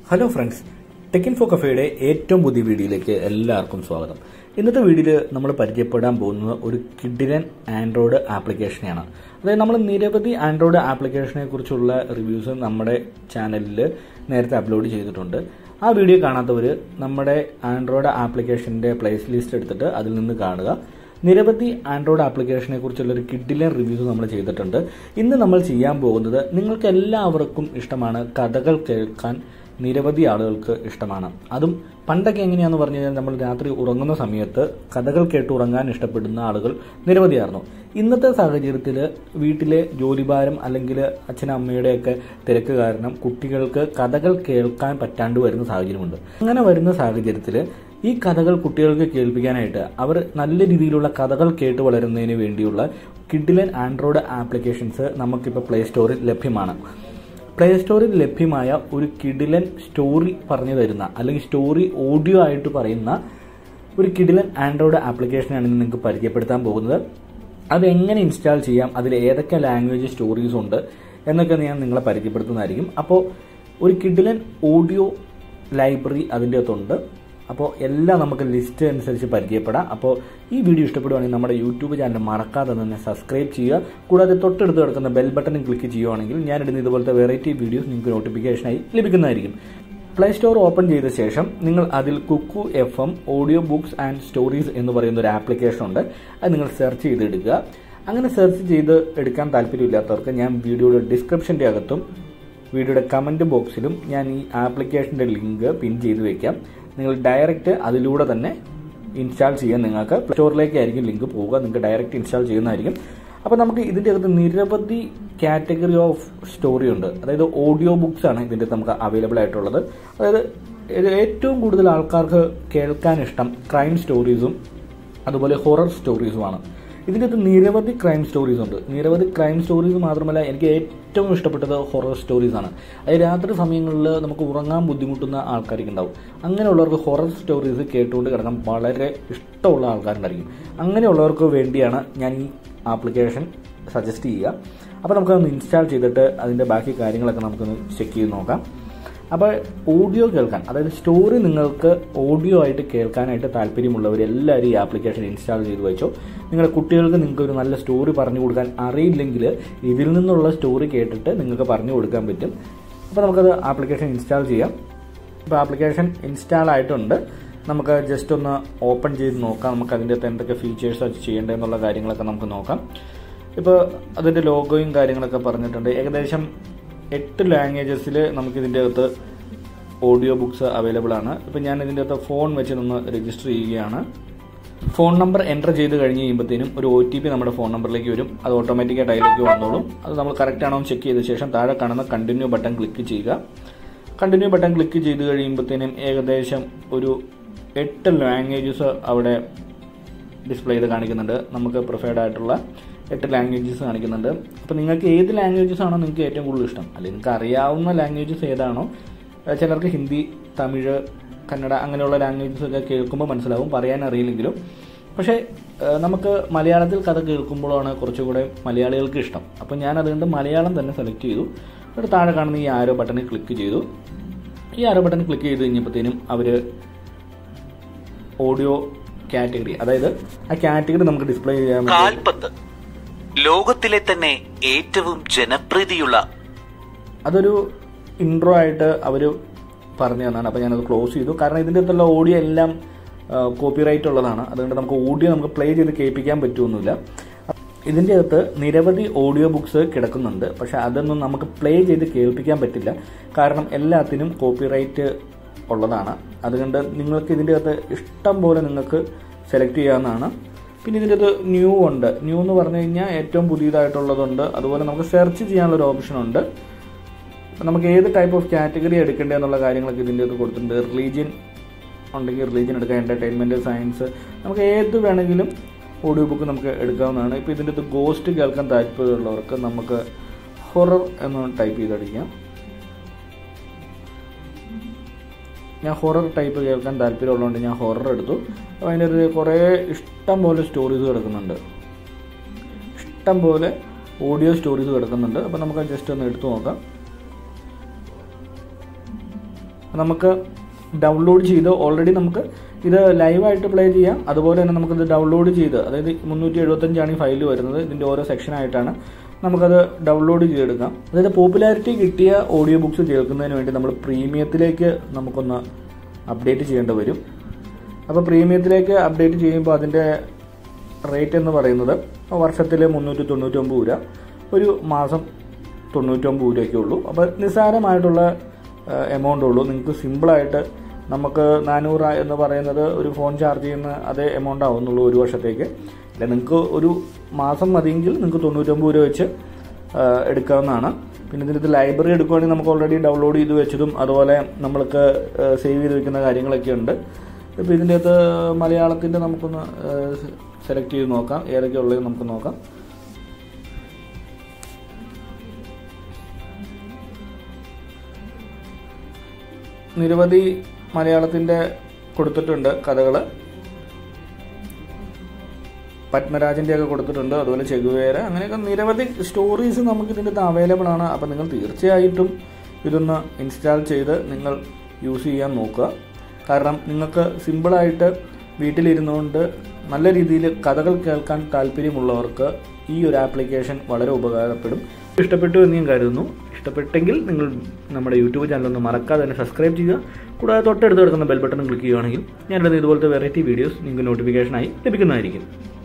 hello friends ടെക്കിൻ ഫോ കഫേയുടെ ഏറ്റവും പുതിയ വീഡിയോയിലേക്ക് എല്ലാവർക്കും സ്വാഗതം ഇന്നത്തെ വീഡിയോയിൽ നമ്മൾ പരിചയപ്പെടാൻ പോകുന്നത് ഒരു കിഡിലൻ ആൻഡ്രോയിഡ് ആപ്ലിക്കേഷനെയാണ് അതായത് നമ്മൾ നിരവധി ആൻഡ്രോയിഡ് ആപ്ലിക്കേഷനെ കുറിച്ചുള്ള റിവ്യൂസ് നമ്മുടെ ചാനലിൽ നേരത്തെ അപ്ലോഡ് ചെയ്തിട്ടുണ്ട് ആ വീഡിയോ കാണാത്തവർ നമ്മുടെ ആൻഡ്രോയിഡ് ആപ്ലിക്കേഷൻ്റെ പ്ലേസ് ലിസ്റ്റ് എടുത്തിട്ട് അതിൽ നിന്ന് കാണുക നിരവധി ആൻഡ്രോയിഡ് ആപ്ലിക്കേഷനെ കുറിച്ചുള്ള ഒരു കിഡിലൻ റിവ്യൂസ് നമ്മൾ ചെയ്തിട്ടുണ്ട് ഇന്ന് നമ്മൾ ചെയ്യാൻ പോകുന്നത് നിങ്ങൾക്ക് എല്ലാവർക്കും ഇഷ്ടമാണ് കഥകൾ കേൾക്കാൻ നിരവധി ആളുകൾക്ക് ഇഷ്ടമാണ് അതും പണ്ടൊക്കെ എങ്ങനെയാണെന്ന് പറഞ്ഞു കഴിഞ്ഞാൽ നമ്മൾ രാത്രി ഉറങ്ങുന്ന സമയത്ത് കഥകൾ കേട്ട് ഉറങ്ങാൻ ഇഷ്ടപ്പെടുന്ന ആളുകൾ നിരവധിയായിരുന്നു ഇന്നത്തെ സാഹചര്യത്തിൽ വീട്ടിലെ ജോലിഭാരം അല്ലെങ്കിൽ അച്ഛനമ്മയുടെയൊക്കെ തിരക്ക് കാരണം കുട്ടികൾക്ക് കഥകൾ കേൾക്കാൻ പറ്റാണ്ട് വരുന്ന സാഹചര്യമുണ്ട് അങ്ങനെ വരുന്ന സാഹചര്യത്തിൽ ഈ കഥകൾ കുട്ടികൾക്ക് കേൾപ്പിക്കാനായിട്ട് അവർ നല്ല രീതിയിലുള്ള കഥകൾ കേട്ട് വളരുന്നതിന് വേണ്ടിയുള്ള കിഡിലൻ ആൻഡ്രോയിഡ് ആപ്ലിക്കേഷൻസ് നമുക്കിപ്പോൾ പ്ലേ സ്റ്റോറിൽ ലഭ്യമാണ് പ്ലേ സ്റ്റോറിൽ ലഭ്യമായ ഒരു കിഡിലൻ സ്റ്റോറി പറഞ്ഞു തരുന്ന അല്ലെങ്കിൽ സ്റ്റോറി ഓഡിയോ ആയിട്ട് പറയുന്ന ഒരു കിഡിലൻ ആൻഡ്രോയിഡ് ആപ്ലിക്കേഷനാണ് ഇന്ന് നിങ്ങൾക്ക് പരിചയപ്പെടുത്താൻ പോകുന്നത് അത് എങ്ങനെ ഇൻസ്റ്റാൾ ചെയ്യാം അതിൽ ഏതൊക്കെ ലാംഗ്വേജ് സ്റ്റോറീസ് ഉണ്ട് എന്നൊക്കെ ഞാൻ നിങ്ങളെ പരിചയപ്പെടുത്തുന്നതായിരിക്കും അപ്പോൾ ഒരു കിഡിലൻ ഓഡിയോ ലൈബ്രറി അതിൻ്റെ അകത്തുണ്ട് അപ്പോൾ എല്ലാം നമുക്ക് ലിസ്റ്റ് അനുസരിച്ച് പരിചയപ്പെടാം അപ്പോൾ ഈ വീഡിയോ ഇഷ്ടപ്പെടുവാണെങ്കിൽ നമ്മുടെ യൂട്യൂബ് ചാനൽ മറക്കാതെ തന്നെ സബ്സ്ക്രൈബ് ചെയ്യുക കൂടാതെ തൊട്ടടുത്ത് കിടക്കുന്ന ബെൽ ബട്ടൺ ക്ലിക്ക് ചെയ്യുവാണെങ്കിൽ ഞാനിടുന്ന ഇതുപോലത്തെ വെറൈറ്റി വീഡിയോസ് നിങ്ങൾക്ക് നോട്ടിഫിക്കേഷനായി ലഭിക്കുന്നതായിരിക്കും പ്ലേ സ്റ്റോർ ഓപ്പൺ ചെയ്ത ശേഷം നിങ്ങൾ അതിൽ Kuku F M audio books and stories എന്ന് പറയുന്ന ഒരു ആപ്ലിക്കേഷൻ ഉണ്ട് അത് നിങ്ങൾ സെർച്ച് ചെയ്തെടുക്കുക അങ്ങനെ സെർച്ച് ചെയ്ത് എടുക്കാൻ താല്പര്യമില്ലാത്തവർക്ക് ഞാൻ വീഡിയോയുടെ ഡിസ്ക്രിപ്ഷൻ്റെ അകത്തും വീഡിയോയുടെ കമൻറ്റ് ബോക്സിലും ഞാൻ ഈ ആപ്ലിക്കേഷൻ്റെ ലിങ്ക് പിൻ ചെയ്ത് വെക്കാം നിങ്ങൾ ഡയറക്റ്റ് അതിലൂടെ തന്നെ ഇൻസ്റ്റാൾ ചെയ്യാൻ നിങ്ങൾക്ക് പ്ലേ സ്റ്റോറിലേക്കായിരിക്കും ലിങ്ക് പോവുക നിങ്ങൾക്ക് ഡയറക്റ്റ് ഇൻസ്റ്റാൾ ചെയ്യുന്നതായിരിക്കും അപ്പോൾ നമുക്ക് ഇതിൻ്റെ അകത്ത് നിരവധി കാറ്റഗറി ഓഫ് സ്റ്റോറി ഉണ്ട് അതായത് ഓഡിയോ ബുക്സ് ആണ് ഇതിൻ്റെ നമുക്ക് അവൈലബിൾ ആയിട്ടുള്ളത് അതായത് ഇത് ഏറ്റവും കൂടുതൽ ആൾക്കാർക്ക് കേൾക്കാൻ ഇഷ്ടം ക്രൈം സ്റ്റോറീസും അതുപോലെ ഹൊറർ സ്റ്റോറീസുമാണ് ഇതിൻ്റെ അകത്ത് നിരവധി ക്രൈം സ്റ്റോറീസ് ഉണ്ട് നിരവധി ക്രൈം സ്റ്റോറീസ് മാത്രമല്ല എനിക്ക് ഏറ്റവും ഇഷ്ടപ്പെട്ടത് ഹൊറർ സ്റ്റോറീസ് ആണ് അത് രാത്രി സമയങ്ങളിൽ നമുക്ക് ഉറങ്ങാൻ ബുദ്ധിമുട്ടുന്ന ആൾക്കാർക്ക് ഉണ്ടാവും അങ്ങനെയുള്ളവർക്ക് ഹൊറർ സ്റ്റോറീസ് കേട്ടുകൊണ്ട് കിടക്കാൻ വളരെ ഇഷ്ടമുള്ള ആൾക്കാരുണ്ടായിരിക്കും അങ്ങനെയുള്ളവർക്ക് വേണ്ടിയാണ് ഞാൻ ഈ ആപ്ലിക്കേഷൻ സജസ്റ്റ് ചെയ്യുക അപ്പോൾ നമുക്കതൊന്ന് ഇൻസ്റ്റാൾ ചെയ്തിട്ട് അതിൻ്റെ ബാക്കി കാര്യങ്ങളൊക്കെ നമുക്കൊന്ന് ചെക്ക് ചെയ്ത് നോക്കാം അപ്പോൾ ഓഡിയോ കേൾക്കാൻ അതായത് സ്റ്റോറി നിങ്ങൾക്ക് ഓഡിയോ ആയിട്ട് കേൾക്കാനായിട്ട് താല്പര്യമുള്ളവർ എല്ലാവരും ഈ ആപ്ലിക്കേഷൻ ഇൻസ്റ്റാൾ ചെയ്ത് വെച്ചോ നിങ്ങളുടെ കുട്ടികൾക്ക് നിങ്ങൾക്ക് ഒരു നല്ല സ്റ്റോറി പറഞ്ഞു കൊടുക്കാൻ അറിയില്ലെങ്കിൽ ഇതിൽ നിന്നുള്ള സ്റ്റോറി കേട്ടിട്ട് നിങ്ങൾക്ക് പറഞ്ഞു കൊടുക്കാൻ പറ്റും അപ്പോൾ നമുക്കത് ആപ്ലിക്കേഷൻ ഇൻസ്റ്റാൾ ചെയ്യാം ഇപ്പോൾ ആപ്ലിക്കേഷൻ ഇൻസ്റ്റാൾ ആയിട്ടുണ്ട് നമുക്ക് ജസ്റ്റ് ഒന്ന് ഓപ്പൺ ചെയ്ത് നോക്കാം നമുക്ക് അതിൻ്റെ അകത്ത് എന്തൊക്കെ ഫീച്ചേഴ്സ് ചെയ്യേണ്ടതെന്നുള്ള കാര്യങ്ങളൊക്കെ നമുക്ക് നോക്കാം ഇപ്പോൾ അതിൻ്റെ ലോഗോയും കാര്യങ്ങളൊക്കെ പറഞ്ഞിട്ടുണ്ട് ഏകദേശം എട്ട് ലാംഗ്വേജസിൽ നമുക്കിതിൻ്റെ അകത്ത് ഓഡിയോ ബുക്സ് അവൈലബിൾ ആണ് ഇപ്പോൾ ഞാൻ ഇതിൻ്റെ അകത്ത് ഫോൺ വെച്ച് നിന്ന് രജിസ്റ്റർ ചെയ്യുകയാണ് ഫോൺ നമ്പർ എൻ്റർ ചെയ്ത് കഴിഞ്ഞ് കഴിയുമ്പോഴത്തേനും ഒരു ഒ ടി പി നമ്മുടെ ഫോൺ നമ്പറിലേക്ക് വരും അത് ഓട്ടോമാറ്റിക്കായിട്ട് അതിലേക്ക് വന്നോളും അത് നമ്മൾ കറക്റ്റ് ആണോ ചെക്ക് ചെയ്ത ശേഷം താഴെ കാണുന്ന കണ്ടിന്യൂ ബട്ടൺ ക്ലിക്ക് ചെയ്യുക കണ്ടിന്യൂ ബട്ടൺ ക്ലിക്ക് ചെയ്ത് കഴിയുമ്പോഴത്തേനും ഏകദേശം ഒരു എട്ട് ലാംഗ്വേജസ് അവിടെ ഡിസ്പ്ലേ ചെയ്ത് കാണിക്കുന്നുണ്ട് നമുക്ക് പ്രിഫേർഡ് ആയിട്ടുള്ള എട്ട് ലാംഗ്വേജസ് കാണിക്കുന്നുണ്ട് അപ്പോൾ നിങ്ങൾക്ക് ഏത് ലാംഗ്വേജസ് ആണോ നിങ്ങൾക്ക് ഏറ്റവും കൂടുതൽ ഇഷ്ടം അല്ലെങ്കിൽ നിങ്ങൾക്ക് അറിയാവുന്ന ലാംഗ്വേജസ് ഏതാണോ ചിലർക്ക് ഹിന്ദി തമിഴ് കന്നഡ അങ്ങനെയുള്ള ലാംഗ്വേജസ് ഒക്കെ കേൾക്കുമ്പോൾ മനസ്സിലാവും പറയാൻ അറിയില്ലെങ്കിലും പക്ഷേ നമുക്ക് മലയാളത്തിൽ കഥ കേൾക്കുമ്പോഴാണ് കുറച്ചുകൂടെ മലയാളികൾക്ക് ഇഷ്ടം അപ്പോൾ ഞാൻ അതുകൊണ്ട് മലയാളം തന്നെ സെലക്ട് ചെയ്തു ഒരു താഴെ കാണുന്ന ഈ ആരോ ബട്ടണിൽ ക്ലിക്ക് ചെയ്തു ഈ ആരോ ബട്ടൺ ക്ലിക്ക് ചെയ്ത് കഴിഞ്ഞപ്പോഴത്തേനും അവർ ഓഡിയോ കാറ്റഗറി അതായത് ആ കാറ്റഗറി നമുക്ക് ഡിസ്പ്ലേ ചെയ്യാൻ വേണ്ടി കാൽപന്ത് ലോകത്തിലെ തന്നെ ഏറ്റവും ജനപ്രീതിയുള്ള അതൊരു ഇൻട്രോ ആയിട്ട് അവർ പറഞ്ഞു തന്നാണ് അപ്പോൾ ഞാനത് ക്ലോസ് ചെയ്തു കാരണം ഇതിൻ്റെ അകത്തുള്ള ഓഡിയോ എല്ലാം കോപ്പിറൈറ്റ് ഉള്ളതാണ് അതുകൊണ്ട് നമുക്ക് ഓഡിയോ നമുക്ക് പ്ലേ ചെയ്ത് കേൾപ്പിക്കാൻ പറ്റുമൊന്നുമില്ല ഇതിൻ്റെ അകത്ത് നിരവധി ഓഡിയോ ബുക്സ് കിടക്കുന്നുണ്ട് പക്ഷെ അതൊന്നും നമുക്ക് പ്ലേ ചെയ്ത് കേൾപ്പിക്കാൻ പറ്റില്ല കാരണം എല്ലാത്തിനും കോപ്പിറൈറ്റ് ഉള്ളതാണ് അതുകൊണ്ട് നിങ്ങൾക്ക് ഇതിൻ്റെ അകത്ത് ഇഷ്ടം പോലെ നിങ്ങൾക്ക് സെലക്ട് ചെയ്യാവുന്നതാണ് പിന്നെ ഇതിൻ്റെ അകത്ത് ന്യൂ ഉണ്ട് ന്യൂ എന്ന് പറഞ്ഞു കഴിഞ്ഞാൽ ഏറ്റവും പുതിയതായിട്ടുള്ളതുണ്ട് അതുപോലെ നമുക്ക് സെർച്ച് ചെയ്യാനുള്ള ഒരു ഓപ്ഷൻ ഉണ്ട് നമുക്ക് ഏത് ടൈപ്പ് ഓഫ് കാറ്റഗറി എടുക്കേണ്ടതെന്നുള്ള കാര്യങ്ങളൊക്കെ ഇതിൻ്റെ അകത്ത് കൊടുത്തിട്ടുണ്ട് റിലീജിയൻ ഉണ്ടെങ്കിൽ റിലീജിയൻ എടുക്കാം എൻ്റർടൈൻമെൻറ്റ് സയൻസ് നമുക്ക് ഏത് വേണമെങ്കിലും ഓഡിയോ ബുക്ക് നമുക്ക് എടുക്കാവുന്നതാണ് ഇപ്പോൾ ഇതിൻ്റെ അകത്ത് ഗോസ്റ്റ് കേൾക്കാൻ താല്പര്യമുള്ളവർക്ക് നമുക്ക് ഹൊറർ എന്ന് ടൈപ്പ് ചെയ്തടിക്കാം ഞാൻ ഹൊറർ ടൈപ്പ് കേൾക്കാൻ താല്പര്യമുള്ളതുകൊണ്ട് ഞാൻ ഹൊറർ എടുത്തു അപ്പോൾ അതിൻ്റെ ഒരു കുറേ ഇഷ്ടം പോലെ സ്റ്റോറീസ് കിടക്കുന്നുണ്ട് ഇഷ്ടം പോലെ ഓഡിയോ സ്റ്റോറീസ് കിടക്കുന്നുണ്ട് അപ്പോൾ നമുക്ക് ജസ്റ്റ് ഒന്ന് എടുത്തു നോക്കാം നമുക്ക് ഡൗൺലോഡ് ചെയ്ത് ഓൾറെഡി നമുക്ക് ഇത് ലൈവായിട്ട് പ്ലേ ചെയ്യാം അതുപോലെ തന്നെ നമുക്കിത് ഡൗൺലോഡ് ചെയ്ത് അതായത് മുന്നൂറ്റി എഴുപത്തഞ്ചാണ് ഈ ഫയൽ വരുന്നത് ഇതിൻ്റെ ഓരോ സെക്ഷനായിട്ടാണ് നമുക്കത് ഡൗൺലോഡ് ചെയ്തെടുക്കാം അതായത് പോപ്പുലാരിറ്റി കിട്ടിയ ഓഡിയോ ബുക്സ് കേൾക്കുന്നതിന് വേണ്ടി നമ്മൾ പ്രീമിയത്തിലേക്ക് നമുക്കൊന്ന് അപ്ഡേറ്റ് ചെയ്യേണ്ടി വരും അപ്പോൾ പ്രീമിയത്തിലേക്ക് അപ്ഡേറ്റ് ചെയ്യുമ്പോൾ അതിൻ്റെ റേറ്റ് എന്ന് പറയുന്നത് വർഷത്തിൽ മുന്നൂറ്റി തൊണ്ണൂറ്റൊമ്പത് രൂപ ഒരു മാസം തൊണ്ണൂറ്റൊമ്പത് രൂപയൊക്കെ ഉള്ളൂ അപ്പോൾ നിസ്സാരമായിട്ടുള്ള എമൗണ്ട് ഉള്ളൂ നിങ്ങൾക്ക് സിമ്പിളായിട്ട് നമുക്ക് നാനൂറ് എന്ന് പറയുന്നത് ഒരു ഫോൺ ചാർജ് ചെയ്യുന്ന അതേ എമൗണ്ട് ആവുന്നുള്ളൂ ഒരു വർഷത്തേക്ക് അല്ല നിങ്ങൾക്ക് ഒരു മാസം മതിയെങ്കിൽ നിങ്ങൾക്ക് തൊണ്ണൂറ്റൊമ്പത് രൂപ വെച്ച് ആ, എടുക്കാവുന്നതാണ് പിന്നെ ഇതിനകത്ത് ലൈബ്രറി എടുക്കുകയാണെങ്കിൽ നമുക്ക് ഓൾറെഡി ഡൗൺലോഡ് ചെയ്ത് വെച്ചതും അതുപോലെ നമ്മൾക്ക് സേവ് ചെയ്ത് വെക്കുന്ന കാര്യങ്ങളൊക്കെ ഉണ്ട് ഇപ്പോൾ ഇതിൻ്റെ അകത്ത് മലയാളത്തിൻ്റെ നമുക്കൊന്ന് സെലക്ട് ചെയ്ത് നോക്കാം ഏതൊക്കെ ഉള്ളത് നമുക്ക് നോക്കാം നിരവധി മലയാളത്തിൻ്റെ കൊടുത്തിട്ടുണ്ട് കഥകൾ പത്മരാജൻ്റെ ഒക്കെ കൊടുത്തിട്ടുണ്ട് അതുപോലെ ചെകുവേര അങ്ങനെയൊക്കെ നിരവധി സ്റ്റോറീസ് നമുക്ക് ഇതിൻ്റെ അകത്ത് അവൈലബിൾ ആണ് അപ്പം നിങ്ങൾ തീർച്ചയായിട്ടും ഇതൊന്ന് ഇൻസ്റ്റാൾ ചെയ്ത് നിങ്ങൾ യൂസ് ചെയ്യാൻ നോക്കുക കാരണം നിങ്ങൾക്ക് സിമ്പിളായിട്ട് വീട്ടിലിരുന്നുകൊണ്ട് നല്ല രീതിയിൽ കഥകൾ കേൾക്കാൻ താല്പര്യമുള്ളവർക്ക് ഈ ഒരു ആപ്ലിക്കേഷൻ വളരെ ഉപകാരപ്പെടും ഇഷ്ടപ്പെട്ടു എന്ന് ഞാൻ കരുതുന്നു ഇഷ്ടപ്പെട്ടെങ്കിൽ നിങ്ങൾ നമ്മുടെ യൂട്യൂബ് ചാനൽ ഒന്ന് മറക്കാതെ തന്നെ സബ്സ്ക്രൈബ് ചെയ്യുക കൂടാതെ തൊട്ടടുത്ത് കിടക്കുന്ന ബെൽ ബട്ടൺ ക്ലിക്ക് ചെയ്യുകയാണെങ്കിൽ ഞാനിടുന്ന ഇതുപോലത്തെ വെറൈറ്റി വീഡിയോസ് നിങ്ങൾക്ക് നോട്ടിഫിക്കേഷനായി ലഭിക്കുന്നതായിരിക്കും